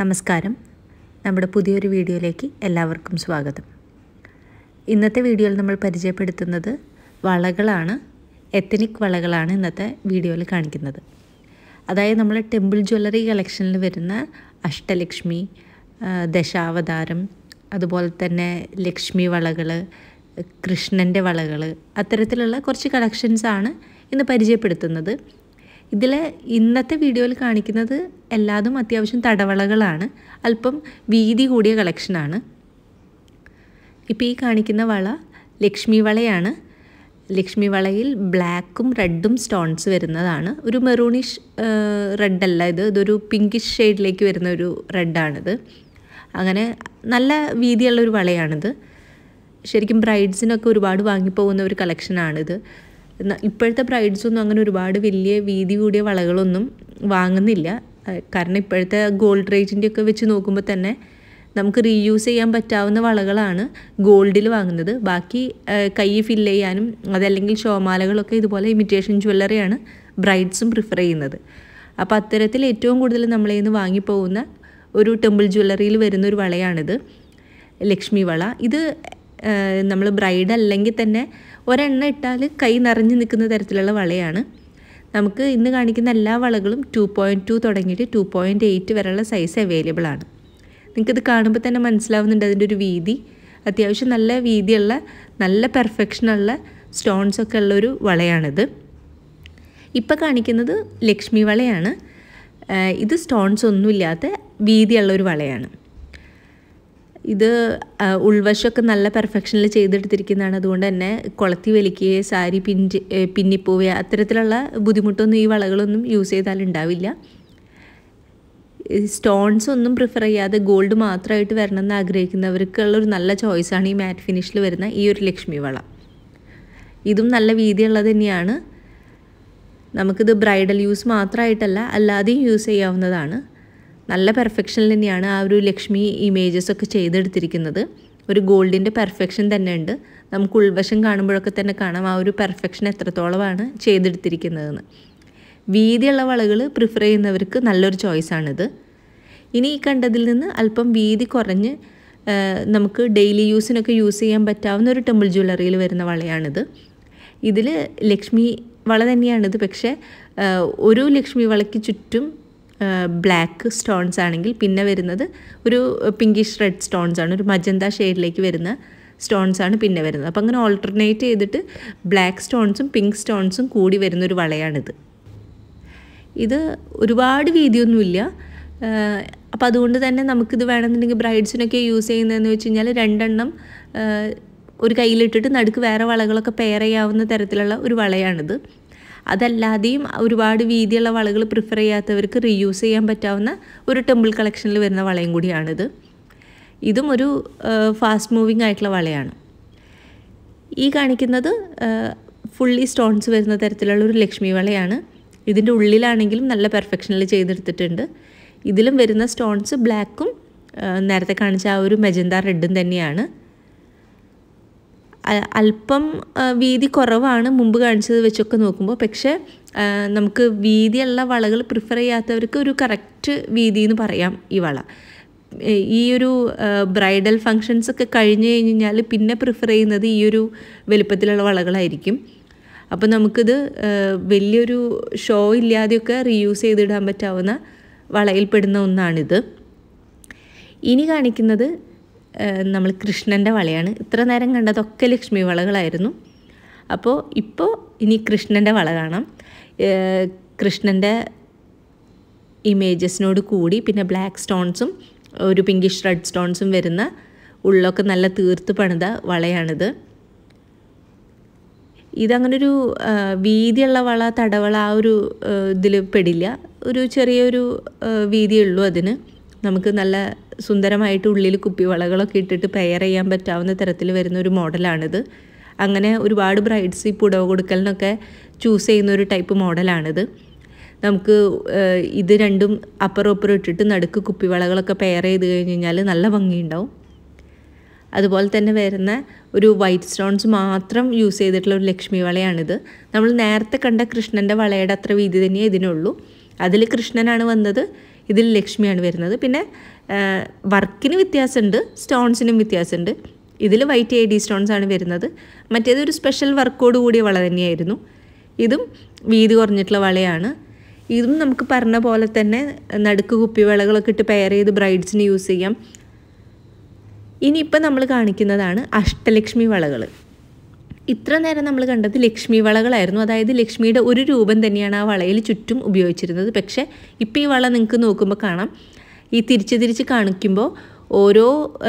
നമസ്കാരം നമ്മുടെ പുതിയൊരു വീഡിയോയിലേക്ക് എല്ലാവർക്കും സ്വാഗതം ഇന്നത്തെ വീഡിയോയിൽ നമ്മൾ പരിചയപ്പെടുത്തുന്നത് വളകളാണ് എത്തനിക് വളകളാണ് ഇന്നത്തെ വീഡിയോയിൽ കാണിക്കുന്നത് അതായത് നമ്മൾ ടെമ്പിൾ ജ്വല്ലറി കളക്ഷനിൽ വരുന്ന അഷ്ടലക്ഷ്മി ആ, ദശാവതാരം അതുപോലെ തന്നെ ലക്ഷ്മി വളകൾ കൃഷ്ണൻ്റെ വളകൾ അത്തരത്തിലുള്ള കുറച്ച് കളക്ഷൻസാണ് ഇന്ന് പരിചയപ്പെടുത്തുന്നത് ഇതിൽ ഇന്നത്തെ വീഡിയോയിൽ കാണിക്കുന്നത് എല്ലാതും അത്യാവശ്യം തടവളകളാണ് അല്പം വീതി കൂടിയ കളക്ഷനാണ് ഇപ്പോൾ ഈ കാണിക്കുന്ന വള ലക്ഷ്മി വളയാണ് ലക്ഷ്മി വളയിൽ ബ്ലാക്കും റെഡും സ്റ്റോൺസ് വരുന്നതാണ് ഒരു മെറൂണിഷ് റെഡ് അല്ല ഇത് ഇതൊരു പിങ്കിഷ് ഷെയ്ഡിലേക്ക് വരുന്ന ഒരു റെഡാണിത് അങ്ങനെ നല്ല വീതിയുള്ള ഒരു വളയാണിത് ശരിക്കും ബ്രൈഡ്സിനൊക്കെ ഒരുപാട് വാങ്ങിപ്പോകുന്ന ഒരു കളക്ഷനാണിത് എന്നാൽ ഇപ്പോഴത്തെ ബ്രൈഡ്സൊന്നും അങ്ങനെ ഒരുപാട് വലിയ വീതി കൂടിയ വളകളൊന്നും വാങ്ങുന്നില്ല അഹ് കാരണം ഇപ്പോഴത്തെ ഗോൾഡ് റേറ്റിൻ്റെ ഒക്കെ വെച്ച് നോക്കുമ്പോൾ തന്നെ നമുക്ക് റീയൂസ് ചെയ്യാൻ പറ്റാവുന്ന വളകളാണ് ഗോൾഡിൽ വാങ്ങുന്നത് ബാക്കി അഹ് കൈ ഫില്ല് ചെയ്യാനും അതല്ലെങ്കിൽ ഷോമാലകളൊക്കെ ഇതുപോലെ ഇമിറ്റേഷൻ ജ്വല്ലറിയാണ് ബ്രൈഡ്സും പ്രിഫർ ചെയ്യുന്നത് അപ്പോൾ അത്തരത്തിൽ ഏറ്റവും കൂടുതൽ നമ്മളെ നിന്ന് വാങ്ങിപ്പോകുന്ന ഒരു ടെമ്പിൾ ജ്വല്ലറിയിൽ വരുന്ന ഒരു വളയാണിത് ലക്ഷ്മി വള ഇത് നമ്മൾ ബ്രൈഡ് അല്ലെങ്കിൽ തന്നെ ഒരെണ്ണം ഇട്ടാൽ കൈ നിറഞ്ഞു നിൽക്കുന്ന തരത്തിലുള്ള വളയാണ് നമുക്ക് ഇന്ന് കാണിക്കുന്ന എല്ലാ വളകളും ടു പോയിൻറ്റ് ടു തുടങ്ങിയിട്ട് ടു പോയിൻറ്റ് എയ്റ്റ് വരെയുള്ള സൈസ് അവൈലബിൾ ആണ് നിങ്ങൾക്കിത് കാണുമ്പോൾ തന്നെ മനസ്സിലാവുന്നുണ്ട് അതിൻ്റെ ഒരു വീതി അത്യാവശ്യം നല്ല വീതിയുള്ള നല്ല പെർഫെക്ഷനുള്ള സ്റ്റോൺസ് ഒക്കെ ഉള്ള ഒരു വളയാണിത് ഇപ്പം കാണിക്കുന്നത് ലക്ഷ്മി വളയാണ് ആ, ഇത് സ്റ്റോൺസ് ഒന്നുമില്ലാത്ത വീതിയുള്ള ഒരു വളയാണ് ഇത് ആ, ഉൾവശമൊക്കെ നല്ല പെർഫെക്ഷനിൽ ചെയ്തെടുത്തിരിക്കുന്നതാണ് അതുകൊണ്ട് തന്നെ കൊളത്തി വലിക്കുകയോ സാരി പിഞ്ച് ഏ, പിന്നിപ്പോവുക അത്തരത്തിലുള്ള ബുദ്ധിമുട്ടൊന്നും ഈ വളകളൊന്നും യൂസ് ചെയ്താൽ ഉണ്ടാവില്ല സ്റ്റോൺസ് ഒന്നും പ്രിഫർ ചെയ്യാതെ ഗോൾഡ് മാത്രമായിട്ട് വരണം എന്ന് ആഗ്രഹിക്കുന്നവർക്കുള്ള ഒരു നല്ല ചോയ്സാണ് ഈ മാറ്റ് ഫിനിഷിൽ വരുന്ന ഈ ഒരു ലക്ഷ്മി വള ഇതും നല്ല വീതിയുള്ളത് തന്നെയാണ് നമുക്കിത് ബ്രൈഡൽ യൂസ് മാത്രമായിട്ടല്ല അല്ലാതെയും യൂസ് ചെയ്യാവുന്നതാണ് നല്ല പെർഫെക്ഷനിൽ തന്നെയാണ് ആ ഒരു ലക്ഷ്മി ഇമേജസ് ഒക്കെ ചെയ്തെടുത്തിരിക്കുന്നത് ഒരു ഗോൾഡിൻ്റെ പെർഫെക്ഷൻ തന്നെ ഉണ്ട് നമുക്ക് ഉൾവശം കാണുമ്പോഴൊക്കെ തന്നെ കാണാം ആ ഒരു പെർഫെക്ഷൻ എത്രത്തോളമാണ് ചെയ്തെടുത്തിരിക്കുന്നതെന്ന് വീതിയുള്ള വളകൾ പ്രിഫർ ചെയ്യുന്നവർക്ക് നല്ലൊരു ചോയ്സാണിത് ഇനി ഈ കണ്ടതിൽ നിന്ന് അല്പം വീതി കുറഞ്ഞ് ആ, നമുക്ക് ഡെയിലി യൂസിനൊക്കെ യൂസ് ചെയ്യാൻ പറ്റാവുന്ന ഒരു ടെമ്പിൾ ജ്വല്ലറിയിൽ വരുന്ന വളയാണിത് ഇതിൽ ലക്ഷ്മി വള തന്നെയാണിത് പക്ഷേ ആ, ഒരു ലക്ഷ്മി വളയ്ക്ക് ചുറ്റും ബ്ലാക്ക് സ്റ്റോൺസ് ആണെങ്കിൽ പിന്നെ വരുന്നത് ഒരു പിങ്കിഷ് റെഡ് സ്റ്റോൺസ് ആണ് ഒരു മജന്ത ഷെയ്ഡിലേക്ക് വരുന്ന സ്റ്റോൺസ് ആണ് പിന്നെ വരുന്നത് അപ്പോൾ അങ്ങനെ ഓൾട്ടർനേറ്റ് ചെയ്തിട്ട് ബ്ലാക്ക് സ്റ്റോൺസും പിങ്ക് സ്റ്റോൺസും കൂടി വരുന്ന ഒരു വളയാണിത് ഇത് ഒരുപാട് വീതിയൊന്നുമില്ല അപ്പോൾ അതുകൊണ്ട് തന്നെ നമുക്കിത് വേണമെന്നുണ്ടെങ്കിൽ ബ്രൈഡ്സിനൊക്കെ യൂസ് ചെയ്യുന്നതെന്ന് വെച്ച് കഴിഞ്ഞാൽ രണ്ടെണ്ണം ആ, ഒരു കയ്യിലിട്ടിട്ട് നടുക്ക് വേറെ വളകളൊക്കെ പെയർ ചെയ്യാവുന്ന തരത്തിലുള്ള ഒരു വളയാണിത് അതല്ലാതെയും ഒരുപാട് വീതിയുള്ള വളകൾ പ്രിഫർ ചെയ്യാത്തവർക്ക് റീയൂസ് ചെയ്യാൻ പറ്റാവുന്ന ഒരു ടെമ്പിൾ കളക്ഷനിൽ വരുന്ന വളയും കൂടിയാണിത് ഇതും ഒരു ഫാസ്റ്റ് മൂവിങ് ആയിട്ടുള്ള വളയാണ് ഈ കാണിക്കുന്നത് ഫുള്ളി സ്റ്റോൺസ് വരുന്ന തരത്തിലുള്ള ഒരു ലക്ഷ്മി വളയാണ് ഇതിൻ്റെ ഉള്ളിലാണെങ്കിലും നല്ല പെർഫെക്ഷനിൽ ചെയ്തെടുത്തിട്ടുണ്ട് ഇതിലും വരുന്ന സ്റ്റോൺസ് ബ്ലാക്കും നേരത്തെ കാണിച്ച ആ ഒരു മെജന്ത റെഡും തന്നെയാണ് അ- അല്പം ആ, വീതി കുറവാണ് മുമ്പ് കാണിച്ചത് വെച്ചൊക്കെ നോക്കുമ്പോൾ പക്ഷേ ആ, നമുക്ക് വീതിയുള്ള വളകൾ പ്രിഫർ ചെയ്യാത്തവർക്ക് ഒരു കറക്റ്റ് വീതി എന്ന് പറയാം ഈ വള ഏ, ഈ ഒരു ബ്രൈഡൽ ഫങ്ഷൻസ് ഒക്കെ കഴിഞ്ഞ് കഴിഞ്ഞ് കഴിഞ്ഞാൽ പിന്നെ പ്രിഫർ ചെയ്യുന്നത് ഈ ഒരു വലുപ്പത്തിലുള്ള വളകളായിരിക്കും അപ്പോൾ നമുക്കിത് ആ, വലിയൊരു ഷോ ഇല്ലാതെയൊക്കെ റീയൂസ് ചെയ്തിടാൻ പറ്റാവുന്ന വളയിൽപ്പെടുന്ന ഒന്നാണിത് ഇനി കാണിക്കുന്നത് നമ്മൾ കൃഷ്ണൻ്റെ വളയാണ് ഇത്ര നേരം കണ്ടതൊക്കെ ലക്ഷ്മി വളകളായിരുന്നു അപ്പോൾ ഇപ്പോൾ ഇനി കൃഷ്ണൻ്റെ വള കാണാം ഏഹ് കൃഷ്ണൻ്റെ ഇമേജസിനോട് കൂടി പിന്നെ ബ്ലാക്ക് സ്റ്റോൺസും ഒരു പിങ്കിഷ് റെഡ് സ്റ്റോൺസും വരുന്ന ഉള്ളൊക്കെ നല്ല തീർത്ത് പണിത വളയാണിത് ഇതങ്ങനൊരു ആ, വീതിയുള്ള വള തടവള ആ ഒരു ഇതിൽ പെടില്ല ഒരു ചെറിയൊരു ആ, വീതിയേ ഉള്ളൂ അതിന് നമുക്ക് നല്ല സുന്ദരമായിട്ട് ഉള്ളിൽ കുപ്പിവളകളൊക്കെ ഇട്ടിട്ട് പെയർ ചെയ്യാൻ പറ്റാവുന്ന തരത്തിൽ വരുന്ന ഒരു മോഡലാണിത് അങ്ങനെ ഒരുപാട് ബ്രൈഡ്സ് ഈ പുടവ കൊടുക്കലിനൊക്കെ ചൂസ് ചെയ്യുന്ന ഒരു ടൈപ്പ് മോഡലാണിത് നമുക്ക് ആ, ഇത് രണ്ടും അപ്പുറം അപ്പുറം ഇട്ടിട്ട് നടുക്ക് കുപ്പിവളകളൊക്കെ പെയർ ചെയ്ത് കഴിഞ്ഞ് കഴിഞ്ഞാൽ നല്ല ഭംഗിയുണ്ടാവും അതുപോലെ തന്നെ വരുന്ന ഒരു വൈറ്റ് സ്റ്റോൺസ് മാത്രം യൂസ് ചെയ്തിട്ടുള്ള ഒരു ലക്ഷ്മി വളയാണിത് നമ്മൾ നേരത്തെ കണ്ട കൃഷ്ണൻ്റെ വളയുടെ അത്ര വീതി തന്നെയേ ഇതിനുള്ളൂ അതിൽ കൃഷ്ണനാണ് വന്നത് ഇതിൽ ലക്ഷ്മിയാണ് വരുന്നത് പിന്നെ വർക്കിന് വ്യത്യാസമുണ്ട് സ്റ്റോൺസിനും വ്യത്യാസമുണ്ട് ഇതിൽ വൈറ്റ് എ ഡി സ്റ്റോൺസ് ആണ് വരുന്നത് മറ്റേത് ഒരു സ്പെഷ്യൽ വർക്കോട് കൂടിയ വള തന്നെയായിരുന്നു ഇതും വീതി കുറഞ്ഞിട്ടുള്ള വളയാണ് ഇതും നമുക്ക് പറഞ്ഞ പോലെ തന്നെ നടുക്ക് കുപ്പിവളകളൊക്കെ ഇട്ട് പെയർ ചെയ്ത് ബ്രൈഡ്സിന് യൂസ് ചെയ്യാം ഇനിയിപ്പോൾ നമ്മൾ കാണിക്കുന്നതാണ് അഷ്ടലക്ഷ്മി വളകൾ ഇത്ര നേരം നമ്മൾ കണ്ടത് ലക്ഷ്മി വളകളായിരുന്നു അതായത് ലക്ഷ്മിയുടെ ഒരു രൂപം തന്നെയാണ് ആ വളയിൽ ചുറ്റും ഉപയോഗിച്ചിരുന്നത് പക്ഷേ ഇപ്പോൾ ഈ വള നിങ്ങൾക്ക് നോക്കുമ്പോൾ കാണാം ഈ തിരിച്ച് തിരിച്ച് കാണിക്കുമ്പോൾ ഓരോ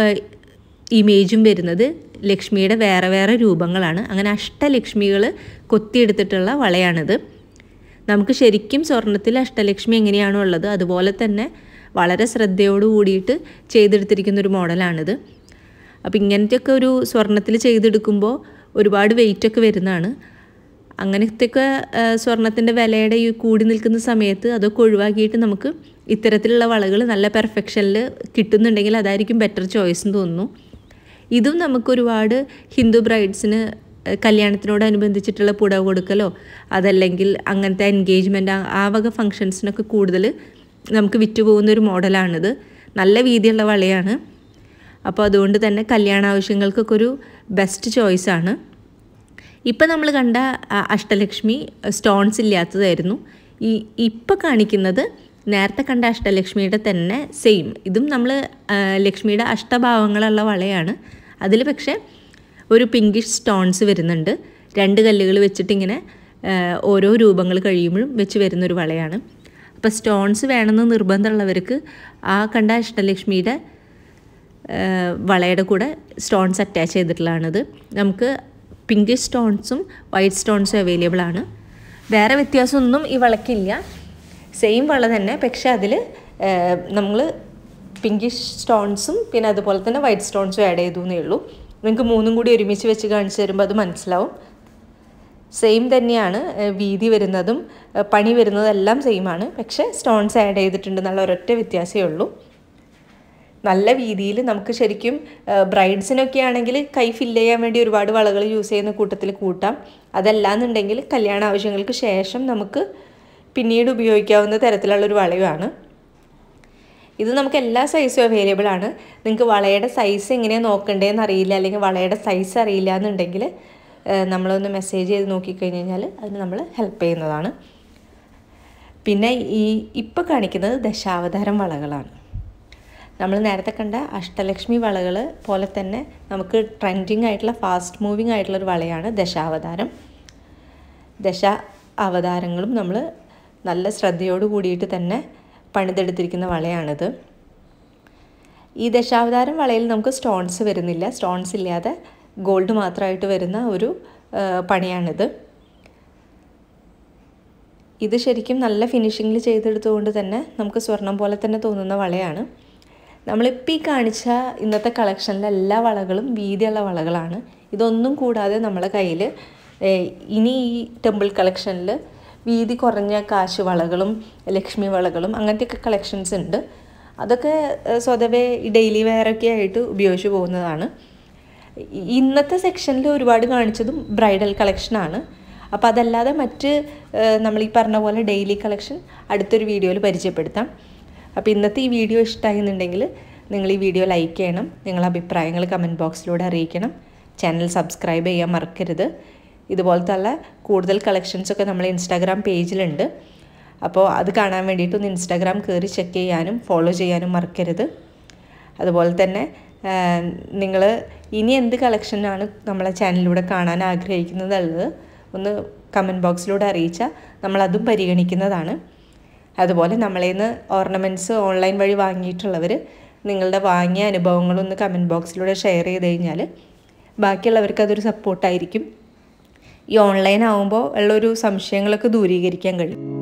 ഇമേജും വരുന്നത് ലക്ഷ്മിയുടെ വേറെ വേറെ രൂപങ്ങളാണ് അങ്ങനെ അഷ്ടലക്ഷ്മികൾ കൊത്തിയെടുത്തിട്ടുള്ള വളയാണിത് നമുക്ക് ശരിക്കും സ്വർണത്തിൽ അഷ്ടലക്ഷ്മി എങ്ങനെയാണോ ഉള്ളത് അതുപോലെ തന്നെ വളരെ ശ്രദ്ധയോട് കൂടിയിട്ട് ചെയ്തെടുത്തിരിക്കുന്ന ഒരു മോഡലാണിത് അപ്പോൾ ഇങ്ങനത്തെയൊക്കെ ഒരു സ്വർണത്തിൽ ചെയ്തെടുക്കുമ്പോൾ ഒരുപാട് വെയിറ്റൊക്കെ വരുന്നതാണ് അങ്ങനത്തെയൊക്കെ സ്വർണത്തിൻ്റെ വിലയുടെ ഈ കൂടി നിൽക്കുന്ന സമയത്ത് അതൊക്കെ ഒഴിവാക്കിയിട്ട് നമുക്ക് ഇത്തരത്തിലുള്ള വളകൾ നല്ല പെർഫെക്ഷനിൽ കിട്ടുന്നുണ്ടെങ്കിൽ അതായിരിക്കും ബെറ്റർ ചോയ്സ് എന്ന് തോന്നുന്നു ഇതും നമുക്കൊരുപാട് ഹിന്ദു ബ്രൈഡ്സിന് കല്യാണത്തിനോടനുബന്ധിച്ചിട്ടുള്ള പുടവ കൊടുക്കലോ അതല്ലെങ്കിൽ അങ്ങനത്തെ എൻഗേജ്മെൻറ്റ് ആ വക ഫങ്ഷൻസിനൊക്കെ കൂടുതൽ നമുക്ക് വിറ്റ് പോകുന്ന ഒരു മോഡലാണിത് നല്ല വീതിയുള്ള വളയാണ് അപ്പോൾ അതുകൊണ്ട് തന്നെ കല്യാണ ആവശ്യങ്ങൾക്കൊക്കെ ഒരു ബെസ്റ്റ് ചോയ്സാണ് ഇപ്പം നമ്മൾ കണ്ട അഷ്ടലക്ഷ്മി സ്റ്റോൺസ് ഇല്ലാത്തതായിരുന്നു ഈ ഇപ്പം കാണിക്കുന്നത് നേരത്തെ കണ്ട അഷ്ടലക്ഷ്മിയുടെ തന്നെ സെയിം ഇതും നമ്മൾ ലക്ഷ്മിയുടെ അഷ്ടഭാവങ്ങളുള്ള വളയാണ് അതിൽ പക്ഷേ ഒരു പിങ്കിഷ് സ്റ്റോൺസ് വരുന്നുണ്ട് രണ്ട് കല്ലുകൾ വെച്ചിട്ട് ഇങ്ങനെ ഓരോ രൂപങ്ങൾ കഴിയുമ്പോഴും വെച്ച് വരുന്നൊരു വളയാണ് അപ്പോൾ സ്റ്റോൺസ് വേണമെന്ന് നിർബന്ധമുള്ളവർക്ക് ആ കണ്ട അഷ്ടലക്ഷ്മിയുടെ വളയുടെ കൂടെ സ്റ്റോൺസ് അറ്റാച്ച് ചെയ്തിട്ടുള്ളതാണിത് നമുക്ക് പിങ്ക് സ്റ്റോൺസും വൈറ്റ് സ്റ്റോൺസും അവൈലബിൾ ആണ് വേറെ വ്യത്യാസമൊന്നും ഈ വളയ്ക്കില്ല സെയിം വള തന്നെ പക്ഷെ അതിൽ നമ്മൾ പിങ്കിഷ് സ്റ്റോൺസും പിന്നെ അതുപോലെ തന്നെ വൈറ്റ് സ്റ്റോൺസും ആഡ് ചെയ്തു എന്നേ ഉള്ളൂ നിങ്ങൾക്ക് മൂന്നും കൂടി ഒരുമിച്ച് വെച്ച് കാണിച്ചു തരുമ്പോൾ അത് മനസ്സിലാവും സെയിം തന്നെയാണ് വീതി വരുന്നതും പണി വരുന്നതും എല്ലാം സെയിമാണ് പക്ഷേ സ്റ്റോൺസ് ആഡ് ചെയ്തിട്ടുണ്ട് എന്നുള്ള ഒരൊറ്റ വ്യത്യാസമേ ഉള്ളൂ നല്ല രീതിയിൽ നമുക്ക് ശരിക്കും ബ്രൈഡ്സിനൊക്കെ ആണെങ്കിൽ കൈ ഫില്ല് ചെയ്യാൻ വേണ്ടി ഒരുപാട് വളകൾ യൂസ് ചെയ്യുന്ന കൂട്ടത്തിൽ കൂട്ടാം അതല്ലാന്നുണ്ടെങ്കിൽ കല്യാണ ആവശ്യങ്ങൾക്ക് ശേഷം നമുക്ക് പിന്നീട് ഉപയോഗിക്കാവുന്ന തരത്തിലുള്ളൊരു വളയുമാണ് ഇത് നമുക്ക് എല്ലാ സൈസും അവൈലബിൾ ആണ് നിങ്ങൾക്ക് വളയുടെ സൈസ് എങ്ങനെയാണ് നോക്കണ്ടേന്ന് അറിയില്ല അല്ലെങ്കിൽ വളയുടെ സൈസ് അറിയില്ല എന്നുണ്ടെങ്കിൽ നമ്മളൊന്ന് മെസ്സേജ് ചെയ്ത് നോക്കിക്കഴിഞ്ഞ് കഴിഞ്ഞാൽ അതിന് നമ്മൾ ഹെൽപ്പ് ചെയ്യുന്നതാണ് പിന്നെ ഈ ഇപ്പോൾ കാണിക്കുന്നത് ദശാവതാരം വളകളാണ് നമ്മൾ നേരത്തെ കണ്ട അഷ്ടലക്ഷ്മി വളകൾ പോലെ തന്നെ നമുക്ക് ട്രെൻഡിങ് ആയിട്ടുള്ള ഫാസ്റ്റ് മൂവിങ് ആയിട്ടുള്ളൊരു വളയാണ് ദശാവതാരം ദശ അവതാരങ്ങളും നമ്മൾ നല്ല ശ്രദ്ധയോട് കൂടിയിട്ട് തന്നെ പണിതെടുത്തിരിക്കുന്ന വളയാണിത് ഈ ദശാവതാരം വളയിൽ നമുക്ക് സ്റ്റോൺസ് വരുന്നില്ല സ്റ്റോൺസ് ഇല്ലാതെ ഗോൾഡ് മാത്രമായിട്ട് വരുന്ന ഒരു പണിയാണിത് ഇത് ശരിക്കും നല്ല ഫിനിഷിങ്ങിൽ ചെയ്തെടുത്തുകൊണ്ട് തന്നെ നമുക്ക് സ്വർണം പോലെ തന്നെ തോന്നുന്ന വളയാണ് നമ്മളിപ്പോൾ ഈ കാണിച്ച ഇന്നത്തെ കളക്ഷനിലെ എല്ലാ വളകളും വീതിയുള്ള വളകളാണ് ഇതൊന്നും കൂടാതെ നമ്മളെ കയ്യിൽ ഇനി ഈ ടെമ്പിൾ കളക്ഷനിൽ വീതി കുറഞ്ഞ കാശ് വളകളും ലക്ഷ്മി വളകളും അങ്ങനത്തെയൊക്കെ കളക്ഷൻസ് ഉണ്ട് അതൊക്കെ സ്വതവേ ഡെയിലി വെയറൊക്കെ ആയിട്ട് ഉപയോഗിച്ച് പോകുന്നതാണ് ഇന്നത്തെ സെക്ഷനിൽ ഒരുപാട് കാണിച്ചതും ബ്രൈഡൽ കളക്ഷനാണ് അപ്പോൾ അതല്ലാതെ മറ്റ് നമ്മൾ ഈ പറഞ്ഞ പോലെ ഡെയിലി കളക്ഷൻ അടുത്തൊരു വീഡിയോയിൽ പരിചയപ്പെടുത്താം അപ്പോൾ ഇന്നത്തെ ഈ വീഡിയോ ഇഷ്ടമായിരുന്നുണ്ടെങ്കിൽ നിങ്ങൾ ഈ വീഡിയോ ലൈക്ക് ചെയ്യണം നിങ്ങളുടെ അഭിപ്രായങ്ങൾ കമൻറ്റ് ബോക്സിലൂടെ അറിയിക്കണം ചാനൽ സബ്സ്ക്രൈബ് ചെയ്യാൻ മറക്കരുത് ഇതുപോലത്തെ ഉള്ള കൂടുതൽ കളക്ഷൻസൊക്കെ നമ്മൾ ഇൻസ്റ്റാഗ്രാം പേജിലുണ്ട് അപ്പോൾ അത് കാണാൻ വേണ്ടിയിട്ട് ഒന്ന് ഇൻസ്റ്റാഗ്രാം കയറി ചെക്ക് ചെയ്യാനും ഫോളോ ചെയ്യാനും മറക്കരുത് അതുപോലെ തന്നെ നിങ്ങൾ ഇനി എന്ത് കളക്ഷനാണ് നമ്മളെ ചാനലിലൂടെ കാണാൻ ആഗ്രഹിക്കുന്നതുള്ളത് ഒന്ന് കമൻറ്റ് ബോക്സിലൂടെ അറിയിച്ചാൽ നമ്മളതും പരിഗണിക്കുന്നതാണ് അതുപോലെ നമ്മളെ നിന്ന് ഓർണമെൻറ്റ്സ് ഓൺലൈൻ വഴി വാങ്ങിയിട്ടുള്ളവർ നിങ്ങളുടെ വാങ്ങിയ അനുഭവങ്ങളൊന്ന് കമൻറ്റ് ബോക്സിലൂടെ ഷെയർ ചെയ്ത് കഴിഞ്ഞാൽ ബാക്കിയുള്ളവർക്ക് അതൊരു സപ്പോർട്ടായിരിക്കും ഈ ഓൺലൈൻ ആകുമ്പോൾ ഉള്ളൊരു സംശയങ്ങളൊക്കെ ദൂരീകരിക്കാൻ കഴിയും